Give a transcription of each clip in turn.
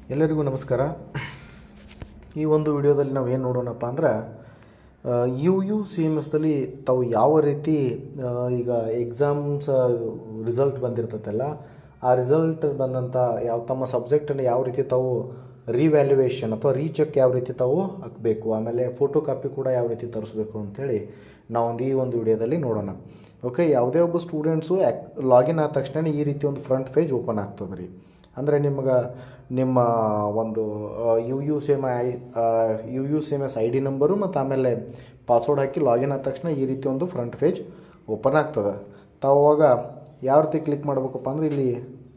ಎಲ್ಲರಿಗೂ ನಮಸ್ಕಾರ ಈ ಒಂದು ವಿಡಿಯೋದಲ್ಲಿ ನಾವು ಏನು ನೋಡೋಣಪ್ಪ ಅಂದ್ರೆ ಯು ಯು ಸಿ ಎಮ್ ಎಸ್ದಲ್ಲಿ ತಾವು ಯಾವ ರೀತಿ ಆ, ಈಗ ಎಕ್ಸಾಮ್ಸ್ ರಿಸಲ್ಟ್ ಬಂದಿರ್ತೈತಲ್ಲ ಆ ರಿಸಲ್ಟ್ ಬಂದಂಥ ಯಾವ ತಮ್ಮ ಸಬ್ಜೆಕ್ಟನ್ನು ಯಾವ ರೀತಿ ತಾವು ರಿವ್ಯಾಲ್ಯೂಯೇಷನ್ ಅಥವಾ ರೀಚೆಕ್ ಯಾವ ರೀತಿ ತಾವು ಹಾಕಬೇಕು ಆಮೇಲೆ ಫೋಟೋ ಕಾಪಿ ಕೂಡ ಯಾವ ರೀತಿ ತರಿಸ್ಬೇಕು ಅಂಥೇಳಿ ನಾವೊಂದು ಈ ಒಂದು ವಿಡಿಯೋದಲ್ಲಿ ನೋಡೋಣ ಓಕೆ ಯಾವುದೇ ಒಬ್ಬ ಸ್ಟೂಡೆಂಟ್ಸು ಆ್ಯಕ್ ಲಾಗಿನ್ ಆದ ತಕ್ಷಣ ಈ ರೀತಿ ಒಂದು ಫ್ರಂಟ್ ಪೇಜ್ ಓಪನ್ ಆಗ್ತದೆ ರೀ ಅಂದರೆ ನಿಮ್ಗೆ ನಿಮ್ಮ ಒಂದು U U C M I U U C M S I D number ಮತ್ತು ಆಮೇಲೆ ಪಾಸ್ವರ್ಡ್ ಹಾಕಿ ಲಾಗಿನ್ ಆದ ತಕ್ಷಣ ಈ ರೀತಿ ಒಂದು ಫ್ರಂಟ್ ಪೇಜ್ ಓಪನ್ ಆಗ್ತದೆ ತಾವು ಅವಾಗ ಯಾವ ರೀತಿ ಕ್ಲಿಕ್ ಮಾಡ್ಬೇಕಪ್ಪ ಅಂದ್ರೆ ಇಲ್ಲಿ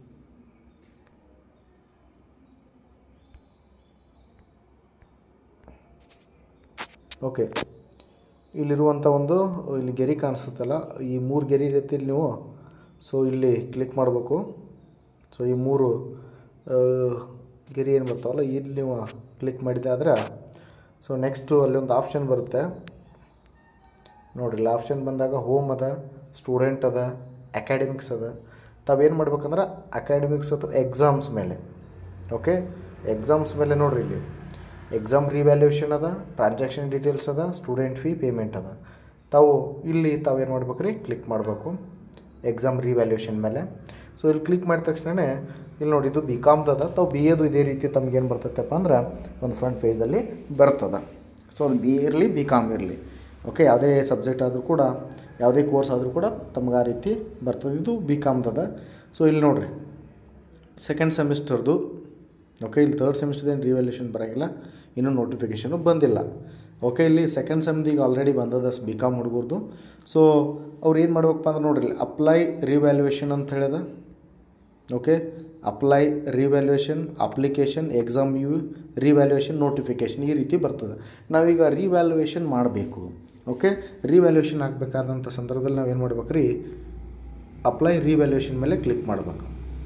ಓಕೆ ಇಲ್ಲಿರುವಂಥ ಒಂದು ಇಲ್ಲಿ ಗೆರೆ ಕಾಣಿಸುತ್ತಲ್ಲ ಈ ಮೂರು ಗೆರೆ ರೀತಿ ನೀವು ಸೊ ಇಲ್ಲಿ ಕ್ಲಿಕ್ ಮಾಡಬೇಕು ಸೊ ಈ ಮೂರು ಆ, ಗೆರೆ ಏನು ಬರ್ತಾವಲ್ಲ ಇಲ್ಲಿ ನೀವು ಕ್ಲಿಕ್ ಮಾಡಿದೆ ಆದರೆ ಸೊ ನೆಕ್ಸ್ಟು ಅಲ್ಲಿ ಒಂದು ಆಪ್ಷನ್ ಬರುತ್ತೆ ನೋಡಿರಿ ಆಪ್ಷನ್ ಬಂದಾಗ ಹೋಮ್ ಅದ ಸ್ಟೂಡೆಂಟ್ ಅದ ಅಕಾಡೆಮಿಕ್ಸ್ ಅದ ತಾವೇನು ಮಾಡ್ಬೇಕಂದ್ರೆ ಅಕಾಡೆಮಿಕ್ಸ್ ಅಥವಾ ಎಕ್ಸಾಮ್ಸ್ ಮೇಲೆ ಓಕೆ ಎಕ್ಸಾಮ್ಸ್ ಮೇಲೆ ನೋಡ್ರಿ ಇಲ್ಲಿ ಎಕ್ಸಾಮ್ ರಿವ್ಯಾಲ್ಯೂಯೇಷನ್ ಅದ ಟ್ರಾನ್ಸಾಕ್ಷನ್ ಡೀಟೇಲ್ಸ್ ಅದ ಸ್ಟೂಡೆಂಟ್ ಫೀ ಪೇಮೆಂಟ್ ಅದ ತಾವು ಇಲ್ಲಿ ತಾವೇನು ಮಾಡ್ಬೇಕು ರೀ ಕ್ಲಿಕ್ ಮಾಡಬೇಕು ಎಕ್ಸಾಮ್ ರಿವ್ಯಾಲ್ಯೂಯೇಷನ್ ಮೇಲೆ ಸೊ ಇಲ್ಲಿ ಕ್ಲಿಕ್ ಮಾಡಿದ ತಕ್ಷಣವೇ ಇಲ್ಲಿ ನೋಡಿ ಇದು ಬಿ ಕಾಮ್ದು ಅದ ತಾವು ಬಿ ಎದು ಇದೇ ರೀತಿ ತಮಗೇನು ಬರ್ತೈತಪ್ಪ ಅಂದ್ರೆ ಒಂದು ಫ್ರಂಟ್ ಪೇಜ್ದಲ್ಲಿ ಬರ್ತದೆ ಸೊ ಅದು ಬಿ ಎ ಇರಲಿ ಬಿ ಕಾಮ್ ಇರಲಿ ಓಕೆ ಯಾವುದೇ ಸಬ್ಜೆಕ್ಟ್ ಆದರೂ ಕೂಡ ಯಾವುದೇ ಕೋರ್ಸ್ ಆದರೂ ಕೂಡ ತಮ್ಗೆ ಆ ರೀತಿ ಬರ್ತದೆ ಇದು ಬಿ ಕಾಮ್ದದ ಸೊ ಇಲ್ಲಿ ನೋಡಿರಿ ಸೆಕೆಂಡ್ ಸೆಮಿಸ್ಟರ್ದು ಓಕೆ ಇಲ್ಲಿ ತರ್ಡ್ ಸೆಮಿಸ್ಟರ್ದೇನು ರಿವ್ಯಾಲ್ಯೂಷನ್ ಬರೋಂಗಿಲ್ಲ ಇನ್ನೂ ನೋಟಿಫಿಕೇಷನು ಬಂದಿಲ್ಲ ಓಕೆ ಇಲ್ಲಿ ಸೆಕೆಂಡ್ ಸೆಮ್ದು ಈಗ ಆಲ್ರೆಡಿ ಬಂದದ ಬಿ ಕಾಮ್ ಹುಡುಗರ್ದು ಸೊ ಅವ್ರು ಏನು ಮಾಡ್ಬೇಕಪ್ಪ ಅಂದ್ರೆ ನೋಡ್ರಿ ಅಪ್ಲೈ ರಿವ್ಯಾಲ್ಯೂಯೇಷನ್ ಅಂತ ಹೇಳ್ಯದ okay apply revaluation application exam U revaluation notification ಈ ರೀತಿ ಬರ್ತದೆ ನಾವೀಗ ರಿವ್ಯಾಲ್ಯೂಯೇಷನ್ ಮಾಡಬೇಕು ಓಕೆ ರಿವ್ಯಾಲ್ಯೂಯೇಷನ್ ಆಗಬೇಕಾದಂಥ ಸಂದರ್ಭದಲ್ಲಿ ನಾವು ಏನು ಮಾಡ್ಬೇಕು ರೀ ಅಪ್ಲೈ ರಿವ್ಯಾಲ್ಯೂಯೇಷನ್ ಮೇಲೆ ಕ್ಲಿಕ್ ಮಾಡ್ಬೇಕು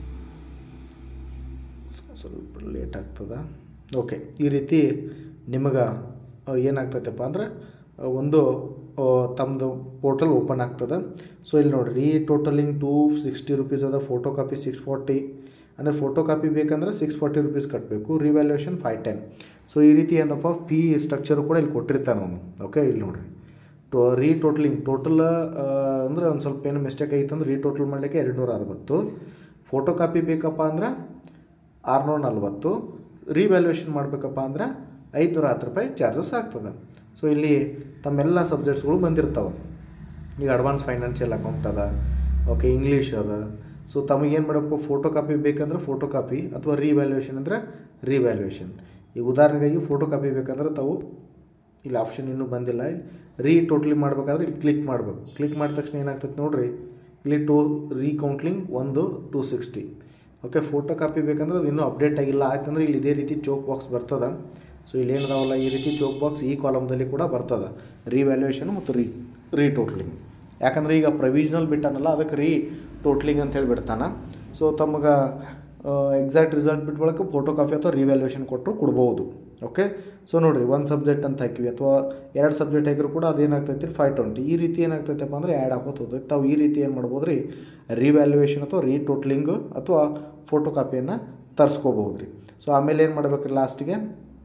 ಸ್ವಲ್ಪ ಲೇಟ್ ಆಗ್ತದ ಓಕೆ ಈ ರೀತಿ ನಿಮಗೆ ಏನಾಗ್ತೈತಪ್ಪ ಅಂದ್ರೆ ಆ, ಒಂದು ಆ, ತಮ್ಮದು ಪೋರ್ಟಲ್ ಓಪನ್ ಆಗ್ತದೆ ಸೊ ಇಲ್ಲಿ ನೋಡಿರಿ ಈ ಟೋಟಲಿಂಗ್ ಟೂ ಸಿಕ್ಸ್ಟಿ ರುಪೀಸ್ ಅದ ಫೋಟೋ ಕಾಪಿ ಸಿಕ್ಸ್ ಫಾರ್ಟಿ ಅಂದರೆ ಫೋಟೋ ಕಾಪಿ ಬೇಕಂದ್ರೆ ಸಿಕ್ಸ್ ಫಾರ್ಟಿ ರುಪೀಸ್ ಕಟ್ಟಬೇಕು ರಿವ್ಯಾಲ್ಯೂಯೇಷನ್ ಫೈವ್ ಟೆನ್ ಸೊ ಈ ರೀತಿ ಏನಪ್ಪ ಫೀ ಸ್ಟ್ರಕ್ಚರು ಕೂಡ ಇಲ್ಲಿ ಕೊಟ್ಟಿರ್ತಾನೆ ಅವನು ಓಕೆ ಇಲ್ಲಿ ನೋಡಿರಿ ಟೋ ರೀ ಟೋಟ್ಲಿಂಗ್ ಟೋಟಲ್ ಅಂದರೆ ಒಂದು ಸ್ವಲ್ಪ ಏನು ಮಿಸ್ಟೇಕ್ ಐತೆ ಅಂದ್ರೆ ರೀ ಟೋಟಲ್ ಮಾಡಲಿಕ್ಕೆ ಎರಡು ನೂರ ಅರವತ್ತು ಫೋಟೋ ಕಾಪಿ ಬೇಕಪ್ಪ ಅಂದ್ರೆ ಆರುನೂರ ನಲ್ವತ್ತು ರಿವ್ಯಾಲ್ಯೂಯೇಷನ್ ಮಾಡಬೇಕಪ್ಪ ಅಂದ್ರೆ ಐದುನೂರ ಹತ್ತು ರೂಪಾಯಿ ಚಾರ್ಜಸ್ ಆಗ್ತದೆ ಸೊ ಇಲ್ಲಿ ತಮ್ಮೆಲ್ಲ ಸಬ್ಜೆಕ್ಟ್ಸ್ಗಳು ಬಂದಿರ್ತಾವೆ ಈಗ ಅಡ್ವಾನ್ಸ್ ಫೈನಾನ್ಷಿಯಲ್ ಅಕೌಂಟ್ ಅದ ಓಕೆ ಇಂಗ್ಲೀಷ್ ಅದ ಸೊ ತಮಗೇನು ಮಾಡಬೇಕು ಫೋಟೋ ಕಾಪಿ ಬೇಕಂದ್ರೆ ಫೋಟೋ ಕಾಪಿ ಅಥವಾ ರಿವ್ಯಾಲ್ಯೂಯೇಷನ್ ಅಂದರೆ ರಿವ್ಯಾಲ್ಯೂಯೇಷನ್ ಈಗ ಉದಾಹರಣೆಗಾಗಿ ಫೋಟೋ ಕಾಪಿ ಬೇಕಂದ್ರೆ ತಾವು ಇಲ್ಲಿ ಆಪ್ಷನ್ ಇನ್ನೂ ಬಂದಿಲ್ಲ ರೀ ಟೋಟ್ಲಿ ಮಾಡಬೇಕಾದ್ರೆ ಇಲ್ಲಿ ಕ್ಲಿಕ್ ಮಾಡಬೇಕು ಕ್ಲಿಕ್ ಮಾಡಿದ ತಕ್ಷಣ ಏನಾಗ್ತದೆ ನೋಡ್ರಿ ಇಲ್ಲಿ ಟೋ ರೀಕೌಂಟ್ಲಿಂಗ್ ಒಂದು two sixty okay photo copy ಬೇಕಂದ್ರೆ ಅದು ಇನ್ನೂ ಅಪ್ಡೇಟ್ ಆಗಿಲ್ಲ ಆಯ್ತಂದ್ರೆ ಇಲ್ಲಿ ಇದೇ ರೀತಿ ಚೋಕ್ ಬಾಕ್ಸ್ ಬರ್ತದೆ ಸೊ ಇಲ್ಲಿ ಏನದಾವಲ್ಲ ಈ ರೀತಿ ಚೋಕ್ ಬಾಕ್ಸ್ ಈ ಕಾಲಮ್ದಲ್ಲಿ ಕೂಡ ಬರ್ತದೆ ರಿವ್ಯಾಲ್ಯೂಯೇಷನ್ ಮತ್ತು ರೀ ರೀ ಟೋಟ್ಲಿಂಗ್ ಯಾಕಂದ್ರೆ ಈಗ ಪ್ರೊವಿಷನಲ್ ಬಿಟ್ಟಾನಲ್ಲ ಅದಕ್ಕೆ ರೀ ಟೋಟ್ಲಿಂಗ್ ಅಂತ ಹೇಳಿ ಬಿಡ್ತಾನೆ ಸೊ ತಮಗೆ ಎಕ್ಸಾಕ್ಟ್ ರಿಸಲ್ಟ್ ಬಿಟ್ಟು ಬಳಕ ಫೋಟೋ ಕಾಪಿ ಅಥವಾ ರಿವ್ಯಾಲ್ಯೂಯೇಷನ್ ಕೊಟ್ಟರು ಕೊಡ್ಬೋದು ಓಕೆ ಸೊ ನೋಡಿರಿ ಒಂದು ಸಬ್ಜೆಕ್ಟ್ ಅಂತ ಹಾಕಿವಿ ಅಥವಾ ಎರಡು ಸಬ್ಜೆಕ್ಟ್ ಹಾಕಿದ್ರು ಕೂಡ ಅದೇನಾಗ್ತೈತಿ ಫೈವ್ ಟ್ವೆಂಟಿ ಈ ರೀತಿ ಏನಾಗ್ತೈತಪ್ಪ ಅಂದರೆ ಆ್ಯಡ್ ಆಗೋದು ಹೋಗ್ತೈತೆ ತಾವು ಈ ರೀತಿ ಏನು ಮಾಡ್ಬೋದು ರೀ ರಿವ್ಯಾಲ್ಯೂಯೇಷನ್ ಅಥವಾ ರೀ ಟೋಟ್ಲಿಂಗು ಅಥವಾ ಫೋಟೋ ಕಾಪಿಯನ್ನು ತರಿಸ್ಕೋಬೋದು ರೀ ಸೊ ಆಮೇಲೆ ಏನು ಮಾಡ್ಬೇಕು ರೀ ಲಾಸ್ಟಿಗೆ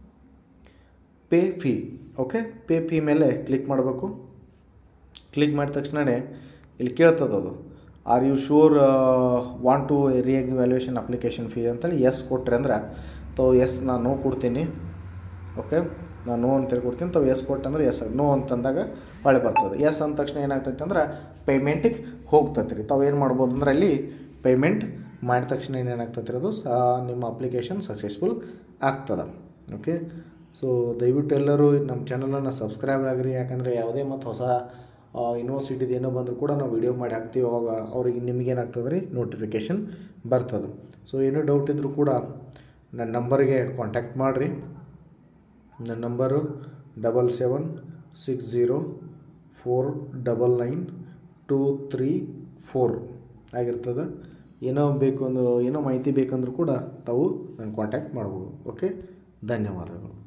pay fee okay pay fee ಮೇಲೆ ಕ್ಲಿಕ್ ಮಾಡಬೇಕು ಕ್ಲಿಕ್ ಮಾಡಿದ ತಕ್ಷಣವೇ ಇಲ್ಲಿ ಕೇಳ್ತದೆ ಅದು are you sure want to revaluation application fee ಅಂತೇಳಿ ಎಸ್ ಕೊಟ್ರಿ ಅಂದ್ರೆ ತಾವು ಎಸ್ ನಾನು ನೋ ಕೊಡ್ತೀನಿ ಓಕೆ ನಾನು ನೋ ಅಂತೇಳಿ ಕೊಡ್ತೀನಿ ತಾವು ಎಸ್ ಕೊಟ್ಟಂದ್ರೆ ಎಸ್ ನೋ ಅಂತಂದಾಗ ಹೊಳೆ ಬರ್ತದೆ ಎಸ್ ಅಂದ ತಕ್ಷಣ ಏನಾಗ್ತೈತೆ ಅಂದ್ರೆ ಪೇಮೆಂಟಿಗೆ ಹೋಗ್ತೈತೆ ರೀ ತಾವು ಏನು ಮಾಡ್ಬೋದು ಅಂದ್ರೆ ಅಲ್ಲಿ ಪೇಮೆಂಟ್ ಮಾಡಿದ ತಕ್ಷಣ ಏನೇನಾಗ್ತೈತೆ ರೀ ಅದು ಸಹ ನಿಮ್ಮ ಅಪ್ಲಿಕೇಶನ್ ಸಕ್ಸಸ್ಫುಲ್ ಆಗ್ತದೆ ಓಕೆ ಸೊ ದಯವಿಟ್ಟು ಎಲ್ಲರೂ ನಮ್ಮ ಚಾನಲನ್ನು ಸಬ್ಸ್ಕ್ರೈಬ್ ಆಗಿರಿ ಯಾಕಂದರೆ ಯಾವುದೇ ಮತ್ತು ಹೊಸ ಯೂನಿವರ್ಸಿಟಿದು ಏನೋ ಬಂದರೂ ಕೂಡ ನಾವು ವಿಡಿಯೋ ಮಾಡಿ ಹಾಕ್ತೀವಿ ಅವಾಗ ಅವ್ರಿಗೆ ನಿಮಗೇನಾಗ್ತದೆ ರೀ ನೋಟಿಫಿಕೇಷನ್ ಬರ್ತದೆ ಸೊ ಏನೋ ಡೌಟ್ ಇದ್ದರೂ ಕೂಡ ನನ್ನ ನಂಬರ್ಗೆ ಕಾಂಟ್ಯಾಕ್ಟ್ ಮಾಡಿರಿ ನನ್ನ number double seven six zero four double nine two three four ಆಗಿರ್ತದೆ ಏನೋ ಬೇಕು ಒಂದು ಏನೋ ಮಾಹಿತಿ ಬೇಕಂದ್ರೂ ಕೂಡ ತಾವು ನನ್ನ ಕಾಂಟ್ಯಾಕ್ಟ್ ಮಾಡ್ಬೋದು ಓಕೆ ಧನ್ಯವಾದಗಳು